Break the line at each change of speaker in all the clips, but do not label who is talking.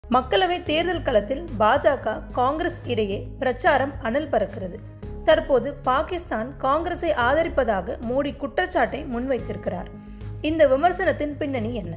மக்களவை தேர்தல் களத்தில் பாஜக காங்கிரஸ் இடையே பிரச்சாரம் அனல் பறக்கிறது தற்போது பாகிஸ்தான் காங்கிரஸை ஆதரிப்பதாக மோடி குற்றச்சாட்டை முன்வைத்திருக்கிறார் இந்த விமர்சனத்தின் பின்னணி என்ன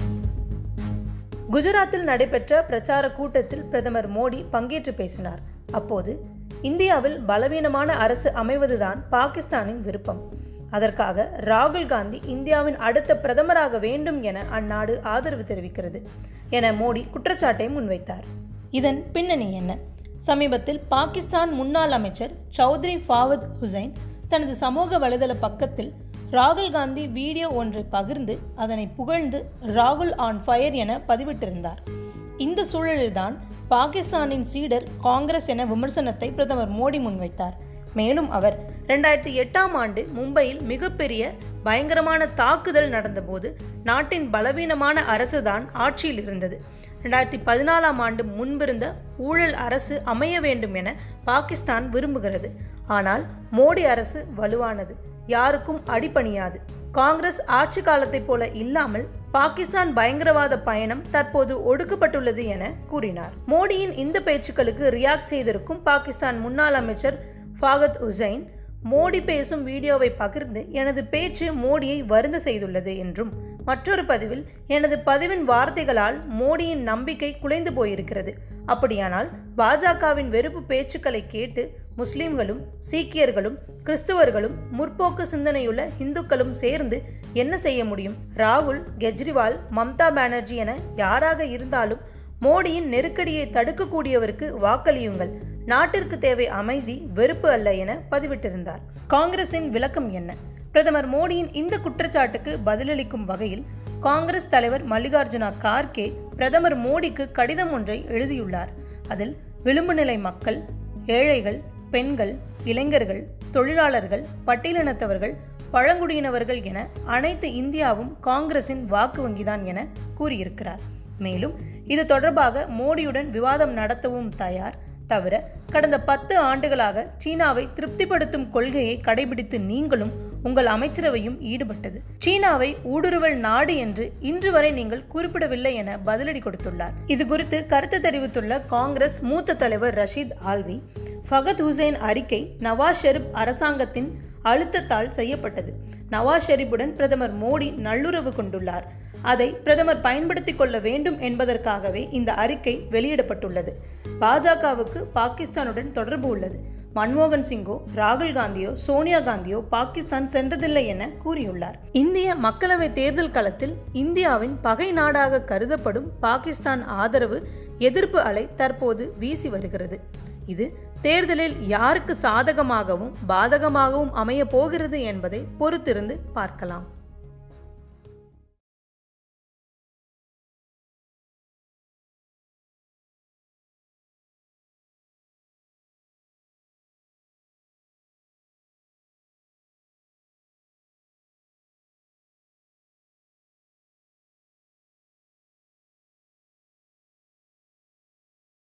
குஜராத்தில் நடைபெற்ற பிரச்சார கூட்டத்தில் பிரதமர் மோடி பங்கேற்று பேசினார் அப்போது இந்தியாவில் பலவீனமான அரசு அமைவதுதான் பாகிஸ்தானின் விருப்பம் அதற்காக ராகுல் காந்தி இந்தியாவின் அடுத்த பிரதமராக வேண்டும் என அந்நாடு ஆதரவு தெரிவிக்கிறது என மோடி குற்றச்சாட்டை முன்வைத்தார் இதன் பின்னணி என்ன சமீபத்தில் பாகிஸ்தான் முன்னாள் அமைச்சர் சௌத்ரி ஃபாவத் ஹுசைன் தனது சமூக வலைதள பக்கத்தில் ராகுல் காந்தி வீடியோ ஒன்றை பகிர்ந்து அதனை புகழ்ந்து ராகுல் ஆன் ஃபயர் என பதிவிட்டிருந்தார் இந்த சூழலில்தான் பாகிஸ்தானின் சீடர் காங்கிரஸ் என விமர்சனத்தை பிரதமர் மோடி முன்வைத்தார் மேலும் அவர் ரெண்டாயிரத்தி எட்டாம் ஆண்டு மும்பையில் மிகப்பெரிய பயங்கரமான தாக்குதல் நடந்தபோது நாட்டின் பலவீனமான அரசுதான் ஆட்சியில் இருந்தது ரெண்டாயிரத்தி பதினாலாம் ஆண்டு முன்பிருந்த ஊழல் அரசு அமைய வேண்டும் என பாகிஸ்தான் விரும்புகிறது ஆனால் மோடி அரசு வலுவானது யாருக்கும் அடிபணியாது காங்கிரஸ் ஆட்சி காலத்தைப் போல இல்லாமல் பாகிஸ்தான் பயங்கரவாத பயணம் தற்போது ஒடுக்கப்பட்டுள்ளது என கூறினார் மோடியின் இந்த பேச்சுக்களுக்கு ரியாக்ட் செய்திருக்கும் பாகிஸ்தான் முன்னாள் அமைச்சர் ஃபாகத் உசைன் மோடி பேசும் வீடியோவை பகிர்ந்து எனது பேச்சு மோடியை வருந்த செய்துள்ளது என்றும் மற்றொரு பதிவில் எனது பதிவின் வார்த்தைகளால் மோடியின் நம்பிக்கை குலைந்து போயிருக்கிறது அப்படியானால் பாஜகவின் வெறுப்பு பேச்சுக்களை கேட்டு முஸ்லிம்களும் சீக்கியர்களும் கிறிஸ்துவர்களும் முற்போக்கு சிந்தனையுள்ள இந்துக்களும் சேர்ந்து என்ன செய்ய முடியும் ராகுல் கெஜ்ரிவால் மம்தா பானர்ஜி என யாராக இருந்தாலும் மோடியின் நெருக்கடியை தடுக்கக்கூடியவருக்கு வாக்களியுங்கள் நாட்டிற்கு தேவை அமைதி வெறுப்பு அல்ல என பதிவிட்டிருந்தார் காங்கிரசின் விளக்கம் என்ன பிரதமர் மோடியின் இந்த குற்றச்சாட்டுக்கு பதிலளிக்கும் வகையில் காங்கிரஸ் தலைவர் மல்லிகார்ஜுனா கார்கே பிரதமர் மோடிக்கு கடிதம் ஒன்றை எழுதியுள்ளார் அதில் விளிம்பு நிலை மக்கள் ஏழைகள் பெண்கள் இளைஞர்கள் தொழிலாளர்கள் பட்டியலினத்தவர்கள் பழங்குடியினவர்கள் என அனைத்து இந்தியாவும் காங்கிரசின் வாக்கு வங்கிதான் என கூறியிருக்கிறார் மேலும் இது தொடர்பாக மோடியுடன் விவாதம் நடத்தவும் தயார் தவிர கடந்த பத்து ஆண்டுகளாக சீனாவை திருப்திப்படுத்தும் கொள்கையை கடைபிடித்து நீங்களும் உங்கள் அமைச்சரவையும் ஈடுபட்டது சீனாவை ஊடுருவல் நாடு என்று இன்று வரை நீங்கள் குறிப்பிடவில்லை என பதிலடி கொடுத்துள்ளார் இது குறித்து கருத்து தெரிவித்துள்ள காங்கிரஸ் மூத்த தலைவர் ரஷீத் ஆல்வி ஃபகத் ஹுசைன் அறிக்கை நவாஸ் ஷெரீப் அரசாங்கத்தின் அழுத்தத்தால் செய்யப்பட்டது நவாஸ் ஷெரீப்புடன் பிரதமர் மோடி நல்லுறவு கொண்டுள்ளார் அதை பிரதமர் பயன்படுத்திக் கொள்ள வேண்டும் என்பதற்காகவே இந்த அறிக்கை வெளியிடப்பட்டுள்ளது பாஜகவுக்கு பாகிஸ்தானுடன் தொடர்பு உள்ளது மன்மோகன் சிங்கோ ராகுல் காந்தியோ சோனியா காந்தியோ பாகிஸ்தான் சென்றதில்லை என கூறியுள்ளார் இந்திய மக்களவை தேர்தல் களத்தில் இந்தியாவின் பகை நாடாக கருதப்படும் பாகிஸ்தான் ஆதரவு எதிர்ப்பு அலை தற்போது வீசி வருகிறது இது தேர்தலில் யாருக்கு சாதகமாகவும் பாதகமாகவும் அமைய போகிறது என்பதை பொறுத்திருந்து பார்க்கலாம்